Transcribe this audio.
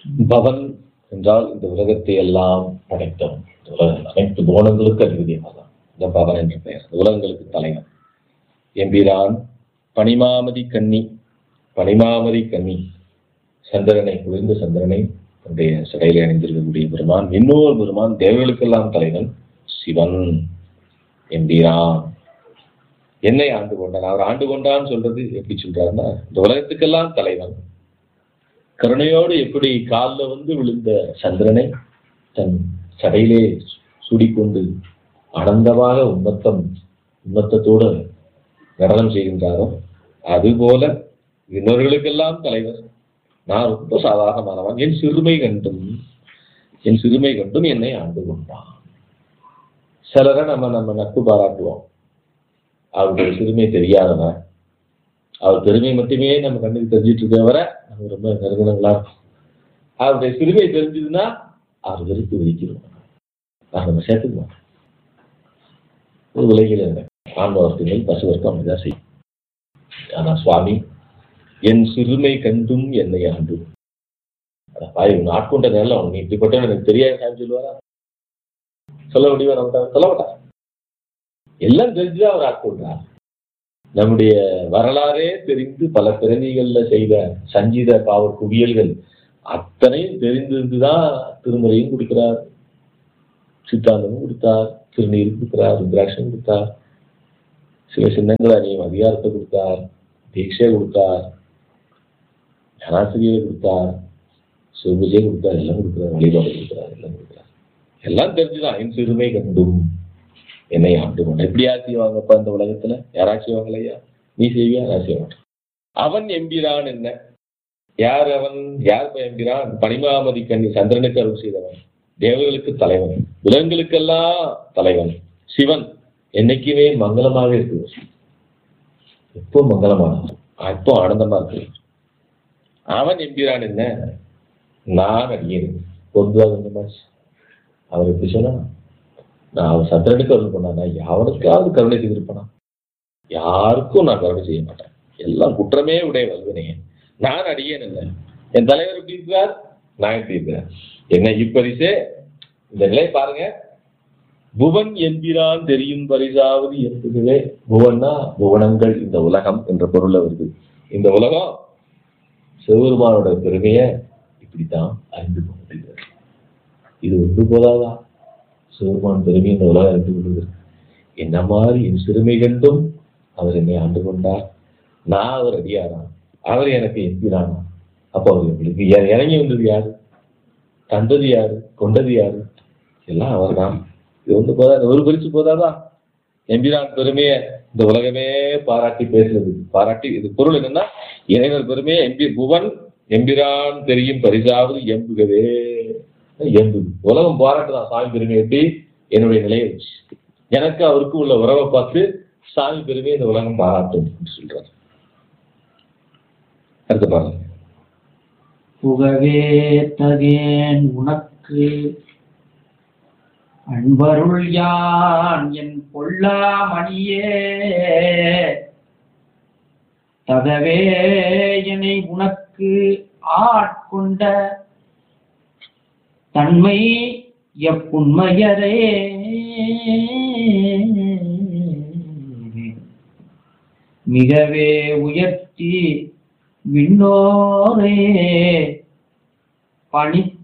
பவன் என்றால் இந்த உலகத்தை எல்லாம் படைத்தவன் இந்த உலக அனைத்து புவனங்களுக்கு அதிபதியமாதான் இந்த பவன் என்ற பெயர் இந்த உலகங்களுக்கு தலைவன் எம்பிரான் பனிமாமதி கன்னி பனிமாமதி கன்னி சந்திரனை குளிர்ந்த சந்திரனை தன்னுடைய சிறையில் அணிந்திருக்கக்கூடிய பெருமான் இன்னொரு பெருமான் தேவர்களுக்கெல்லாம் தலைவன் சிவன் எம்பிரான் என்னை ஆண்டு கொண்டான் அவர் ஆண்டு கொண்டான்னு சொல்றது எப்படி சொல்றாருன்னா இந்த உலகத்துக்கெல்லாம் தலைவன் கருணையோடு எப்படி காலில் வந்து விழுந்த சந்திரனை தன் சடையிலே சூடிக்கொண்டு ஆனந்தமாக உம்மத்தம் உம்மத்தத்தோடு நடனம் செய்கின்றாரோ அதுபோல இன்னொருகளுக்கெல்லாம் தலைவர் நான் ரொம்ப சாதாரணமானவன் என் சிறுமை கண்டும் என் சிறுமை கண்டும் என்னை ஆண்டு கொண்டான் சிலரை நம்ம நம்ம நட்பு பாராட்டுவோம் அவருடைய சிறுமை தெரியாதவன் அவர் பெருமை மட்டுமே நம்ம கண்ணுக்கு தெரிஞ்சிட்டு இருக்கவரை நம்ம ரொம்ப நெருங்கினங்களா இருக்கும். அவருடைய சிறுமை தெரிஞ்சதுன்னா அவர் வெறுப்பு வெடிக்கிறோம் நான் நம்ம சேர்த்துக்க மாட்டோம் ஒரு உலகில் ஆன்மவர்த்தங்கள் பசுவர்க்கம் அப்படிதான் செய்யும் ஆனா சுவாமி என் சிறுமை கண்டும் என்னை ஆண்டும் அட பாய் உன் ஆட்கொண்ட நேரில் அவன் நீ இப்படிப்பட்ட எனக்கு தெரியாது சாமி சொல்லுவாரா சொல்ல முடியுமா நம்ம சொல்ல மாட்டார் எல்லாம் தெரிஞ்சுதான் அவர் ஆட்கொண்டார் நம்முடைய வரலாறே தெரிந்து பல பிறவிகள்ல செய்த சஞ்சீத பாவ குவியல்கள் அத்தனையும் தெரிந்திருந்துதான் திருமுறையும் கொடுக்கிறார் சித்தாந்தமும் கொடுத்தார் திருநீர் கொடுக்கிறார் ருத்ராட்சம் கொடுத்தார் சில சின்னங்கள் அணியும் அதிகாரத்தை கொடுத்தார் தீட்சை கொடுத்தார் ஞானாசிரியரை கொடுத்தார் சிவபூஜை கொடுத்தார் எல்லாம் கொடுக்கிறார் வழிபாடு கொடுக்கிறார் எல்லாம் கொடுக்கிறார் எல்லாம் தெரிஞ்சுதான் என் சிறுமை கண்டும் என்னை ஆண்டு கொண்டு எப்படியா செய்வாங்கப்பா இந்த உலகத்துல யாரா செய்வாங்களையா நீ செய்வியா நான் செய்ய மாட்டேன் அவன் எம்பிரான் என்ன யார் அவன் யார் இப்ப எம்பிரான் பனிமாமதி கண்ணி சந்திரனுக்கு அருள் செய்தவன் தேவர்களுக்கு தலைவன் விலங்குகளுக்கெல்லாம் தலைவன் சிவன் என்னைக்குமே மங்களமாக இருக்கு எப்போ மங்களமானவன் எப்போ ஆனந்தமா இருக்கு அவன் எம்பிரான் என்ன நான் அடியேன் பொதுவாக இந்த மாதிரி அவர் எப்படி சொன்னா நான் அவன் சந்திரனுக்கு அருள் பண்ணானா யாவனுக்காவது கருணை செய்திருப்பானா யாருக்கும் நான் கருணை செய்ய மாட்டேன் எல்லாம் குற்றமே உடைய வல்வினே நான் அடியேன் இல்லை என் தலைவர் எப்படி இருக்கிறார் நான் எப்படி இருக்கிறேன் என்ன இப்பரிசே இந்த நிலை பாருங்க புவன் என்கிறான் தெரியும் பரிசாவது என்பதுவே புவன்னா புவனங்கள் இந்த உலகம் என்ற பொருள்ல வருது இந்த உலகம் சிவபெருமானோட பெருமையை இப்படித்தான் அறிந்து கொள்ள முடிகிறது இது ஒன்று போதாதா சிவபெருமான் பெருமை இந்த உலகம் அறிந்து கொள்வது என்ன மாதிரி என் சிறுமை கண்டும் அவர் என்னை ஆண்டு கொண்டார் நான் அவர் அடியாரான் அவர் எனக்கு எம்பிரானா அப்போ அவர் எங்களுக்கு இற- இறங்கி வந்தது யாரு தந்தது யாரு கொண்டது யாரு எல்லாம் அவர்தான் இது ஒன்று போதாது ஒரு பரிசு போதாதா எம்பிரான் பெருமையை இந்த உலகமே பாராட்டி பேசுறது பாராட்டி இது பொருள் என்னன்னா இறைவர் பெருமையை எம்பி புவன் எம்பிரான் தெரியும் பரிசாவது எம்புகவே எம்புது உலகம் பாராட்டுதான் சாமி பெருமை எப்படி என்னுடைய நிலையை வச்சு எனக்கு அவருக்கு உள்ள உறவை பார்த்து சாமி பெருமையை இந்த உலகம் பாராட்டும் அப்படின்னு சொல்றாரு அடுத்து பாருங்க புகவே தகேன் உனக்கு அன்பருள் யான் என் பொல்லாமணியே தகவே என்னை உனக்கு ஆட்கொண்ட தன்மை எப்புண்மையரே மிகவே உயர்த்தி விண்ணோரே பணித்த